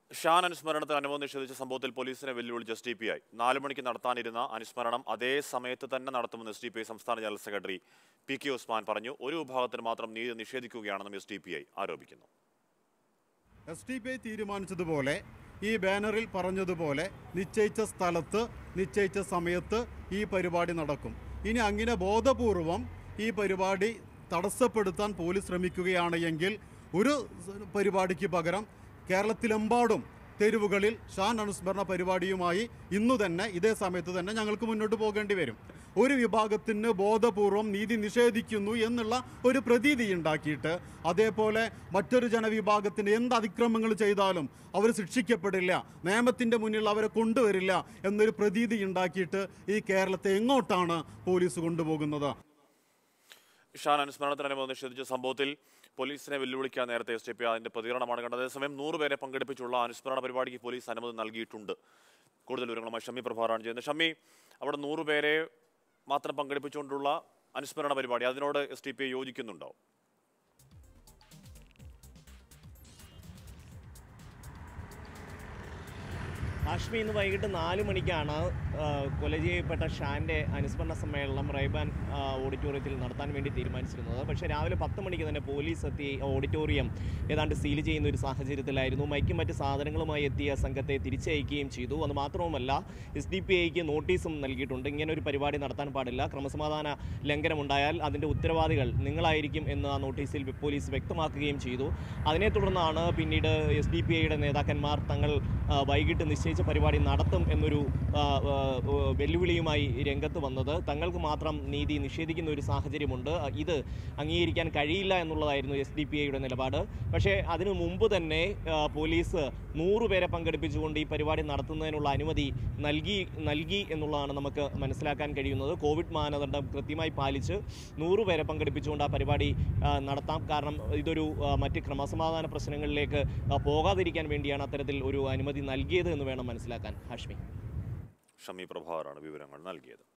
ഷാൻ അനുസ്മരണത്തിന് അനുമതി നിഷേധിച്ച സംഭവത്തിൽ പോലീസിനെ വെല്ലുവിളിച്ച എസ് ഡി പി ഐ നാല് മണിക്ക് നടത്താനിരുന്ന അനുസ്മരണം അതേ സമയത്ത് തന്നെ നടത്തുമെന്ന് എസ് ഡി പി ഐ സംസ്ഥാന general secretary P K Usman പറഞ്ഞു ഒരു വിഭാഗത്തിന് മാത്രം നീതി നിഷേധിക്കുകയാണെന്നും എസ് ഡി പി ഐ ആരോപിക്കുന്നു എസ് ടി പി ഐ തീരുമാനിച്ചതുപോലെ ഈ ബാനറിൽ പറഞ്ഞതുപോലെ നിശ്ചയിച്ച സ്ഥലത്ത് നിശ്ചയിച്ച സമയത്ത് ഈ പരിപാടി നടക്കും ഇനി അങ്ങനെ ബോധപൂർവം ഈ പരിപാടി തടസ്സപ്പെടുത്താൻ പോലീസ് ശ്രമിക്കുകയാണ് എങ്കിൽ ഒരു സ് പരിപാടിക്ക് പകരം കേരളത്തിലെമ്പാടും തെരുവുകളിൽ ഷാൻ അനുസ്മരണ പരിപാടിയുമായി ഇന്നു തന്നെ ഇതേ സമയത്ത് തന്നെ ഞങ്ങൾക്ക് മുന്നോട്ട് പോകേണ്ടി വരും ഒരു വിഭാഗത്തിന് ബോധപൂർവം നീതി നിഷേധിക്കുന്നു എന്നുള്ള ഒരു പ്രതീതി ഉണ്ടാക്കിയിട്ട് അതേപോലെ മറ്റൊരു ജനവിഭാഗത്തിന് എന്ത് അതിക്രമങ്ങൾ ചെയ്താലും അവർ ശിക്ഷിക്കപ്പെടില്ല നിയമത്തിൻ്റെ മുന്നിൽ അവരെ കൊണ്ടുവരില്ല എന്നൊരു പ്രതീതി ഉണ്ടാക്കിയിട്ട് ഈ കേരളത്തെ എങ്ങോട്ടാണ് പോലീസ് കൊണ്ടുപോകുന്നത് ഷാൻ അനുസ്മരണത്തിന് അനുമതി നിഷേധിച്ച സംഭവത്തിൽ പോലീസിനെ വെല്ലുവിളിക്കാൻ നേരത്തെ എസ് ഡി പി അതിന്റെ പ്രതികരണമാണ് കണ്ടത് അതേസമയം നൂറ് പേരെ പങ്കെടുപ്പിച്ചുള്ള അനുസ്മരണ പരിപാടിക്ക് പോലീസ് അനുമതി നൽകിയിട്ടുണ്ട് കൂടുതൽ വിവരങ്ങളുമായി ഷമ്മി പ്രഭാറാണ് ചെയ്യുന്നത് ഷമ്മി അവിടെ നൂറ് പേരെ മാത്രം പങ്കെടുപ്പിച്ചുകൊണ്ടുള്ള അനുസ്മരണ പരിപാടി അതിനോട് എസ് ഡി പി ഐ യോജിക്കുന്നുണ്ടോ ഹാഷ്മി ഇന്ന് വൈകിട്ട് നാല് മണിക്കാണ് ആ, കൊല ചെയ്യപ്പെട്ട ഷാൻ്റെ അനുസ്മരണ സമ്മേളനം റൈബാൻ ആ, ഓഡിറ്റോറിയത്തിൽ നടത്താൻ വേണ്ടി തീരുമാനിച്ചിരുന്നത് പക്ഷേ രാവിലെ പത്ത് മണിക്ക് തന്നെ പോലീസ് എത്തി ഓഡിറ്റോറിയം ഏതാണ്ട് സീൽ ചെയ്യുന്ന ഒരു സാഹചര്യത്തിലായിരുന്നു മൈക്കും മറ്റ് സാധനങ്ങളുമായി എത്തിയ സംഘത്തെ തിരിച്ചയക്കുകയും ചെയ്തു അത് മാത്രവുമല്ല എസ് ഡി പി ഐക്ക് നോട്ടീസും നൽകിയിട്ടുണ്ട് ഇങ്ങനെ ഒരു പരിപാടി നടത്താൻ പാടില്ല ക്രമസമാധാന ലംഘനമുണ്ടായാൽ അതിൻ്റെ ഉത്തരവാദികൾ നിങ്ങളായിരിക്കും എന്ന് ആ നോട്ടീസിൽ പോലീസ് വ്യക്തമാക്കുകയും ചെയ്തു അതിനെ തുടർന്നാണ് പിന്നീട് എസ് ഡി പി ഐയുടെ നേതാക്കന്മാർ തങ്ങൾ ആ, വൈകിട്ട് നിശ്ചയിച്ച പരിപാടി നടത്തും എന്നൊരു ആ, ആ, വെല്ലുവിളിയുമായി രംഗത്ത് വന്നത് തങ്ങൾക്ക് മാത്രം നീതി നിഷേധിക്കുന്ന ഒരു സാഹചര്യമുണ്ട് ആ, ഇത് അംഗീകരിക്കാൻ കഴിയില്ല എന്നുള്ളതായിരുന്നു എസ് ഡി പി ഐയുടെ നിലപാട് പക്ഷേ അതിനു മുമ്പ് തന്നെ ആ, പോലീസ് നൂറുപേരെ പങ്കെടുപ്പിച്ചുകൊണ്ട് ഈ പരിപാടി നടത്തുന്നതിനുള്ള അനുമതി നൽകി നൽകി എന്നുള്ളതാണ് നമുക്ക് മനസ്സിലാക്കാൻ കഴിയുന്നത് കോവിഡ് മാനദണ്ഡം കൃത്യമായി പാലിച്ച് നൂറുപേരെ പങ്കെടുപ്പിച്ചുകൊണ്ട് ആ പരിപാടി ആ, നടത്താം കാരണം ഇതൊരു ആ, മറ്റ് ക്രമസമാധാന പ്രശ്നങ്ങളിലേക്ക് ആ, പോകാതിരിക്കാൻ വേണ്ടിയാണ് അത്തരത്തിൽ ഒരു അനുമതി നൽകിയത് എന്ന് വേണം മനസ്സിലാക്കാൻ ഹാഷ്മി ഷമ്മി പ്രഭാകറാണ് വിവരങ്ങൾ നൽകിയത്